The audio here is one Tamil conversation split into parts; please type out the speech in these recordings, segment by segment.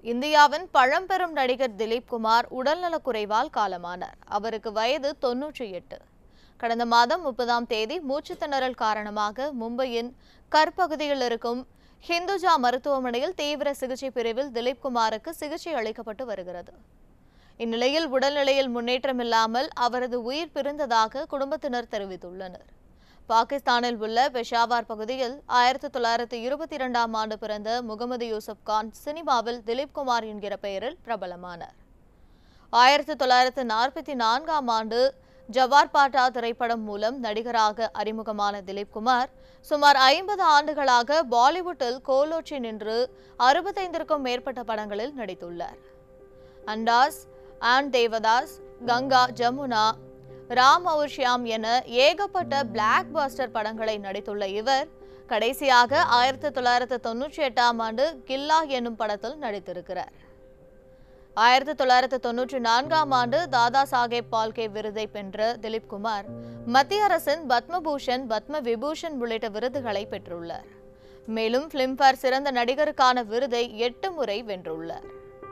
இந்தியாவின் பழம்பெரும் நடிகர் திலீப் குமார் உடல்நலக்குறைவால் காலமானார் அவருக்கு வயது தொன்னூற்றி எட்டு கடந்த மாதம் முப்பதாம் தேதி மூச்சுத் திணறல் காரணமாக மும்பையின் கற்பகுதியில் இருக்கும் ஹிந்துஜா மருத்துவமனையில் தீவிர சிகிச்சை பிரிவில் திலீப் குமாருக்கு சிகிச்சை அளிக்கப்பட்டு வருகிறது இந்நிலையில் உடல்நிலையில் முன்னேற்றமில்லாமல் அவரது உயிர் பிரிந்ததாக குடும்பத்தினர் தெரிவித்துள்ளனர் பாகிஸ்தானில் உள்ள பெஷாவார் பகுதியில் ஆயிரத்தி தொள்ளாயிரத்தி இருபத்தி இரண்டாம் ஆண்டு பிறந்த முகமது யூசுப் கான் சினிமாவில் திலீப் குமார் என்கிற பெயரில் பிரபலமானார் ஆயிரத்தி தொள்ளாயிரத்து நாற்பத்தி நான்காம் ஆண்டு ஜவார் பாட்டா திரைப்படம் மூலம் நடிகராக அறிமுகமான திலீப் குமார் சுமார் ஐம்பது ஆண்டுகளாக பாலிவுட்டில் கோலோச்சி நின்று அறுபத்தைந்திற்கும் மேற்பட்ட படங்களில் நடித்துள்ளார் அண்டாஸ் ஆன் தேவதாஸ் கங்கா ஜமுனா ராம் அவுர் ஷியாம் என ஏகப்பட்ட பிளாக் பாஸ்டர் படங்களை நடித்துள்ள இவர் கடைசியாக ஆயிரத்தி தொள்ளாயிரத்து தொன்னூற்றி எட்டாம் ஆண்டு கில்லா என்னும் படத்தில் நடித்திருக்கிறார் ஆயிரத்தி தொள்ளாயிரத்து தொன்னூற்றி நான்காம் ஆண்டு தாதா சாஹேப் பால்கே விருதை வென்ற திலீப் குமார் மத்திய அரசின் பத்மபூஷன் பத்ம விபூஷன் உள்ளிட்ட விருதுகளை பெற்றுள்ளார் மேலும் பிலிம்பேர் சிறந்த நடிகருக்கான விருதை எட்டு முறை வென்றுள்ளார்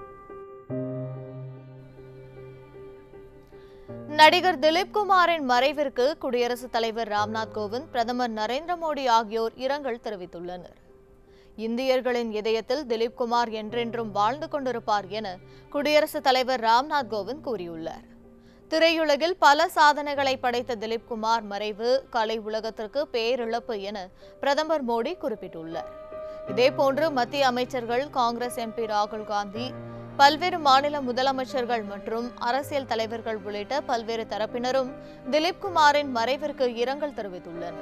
நடிகர் திலீப் குமாரின் மறைவிற்கு குடியரசுத் தலைவர் ராம்நாத் கோவிந்த் பிரதமர் நரேந்திர மோடி ஆகியோர் இரங்கல் தெரிவித்துள்ளனர் இந்தியர்களின் இதயத்தில் திலீப் குமார் என்றென்றும் வாழ்ந்து கொண்டிருப்பார் என குடியரசுத் தலைவர் ராம்நாத் கோவிந்த் கூறியுள்ளார் திரையுலகில் பல சாதனைகளை படைத்த திலீப் குமார் மறைவு கலை உலகத்திற்கு பேரிழப்பு என பிரதமர் மோடி குறிப்பிட்டுள்ளார் இதேபோன்று மத்திய அமைச்சர்கள் காங்கிரஸ் எம்பி ராகுல் காந்தி பல்வேறு மாநில முதலமைச்சர்கள் மற்றும் அரசியல் தலைவர்கள் உள்ளிட்ட பல்வேறு தரப்பினரும் திலீப் குமாரின் மறைவிற்கு இரங்கல் தெரிவித்துள்ளனர்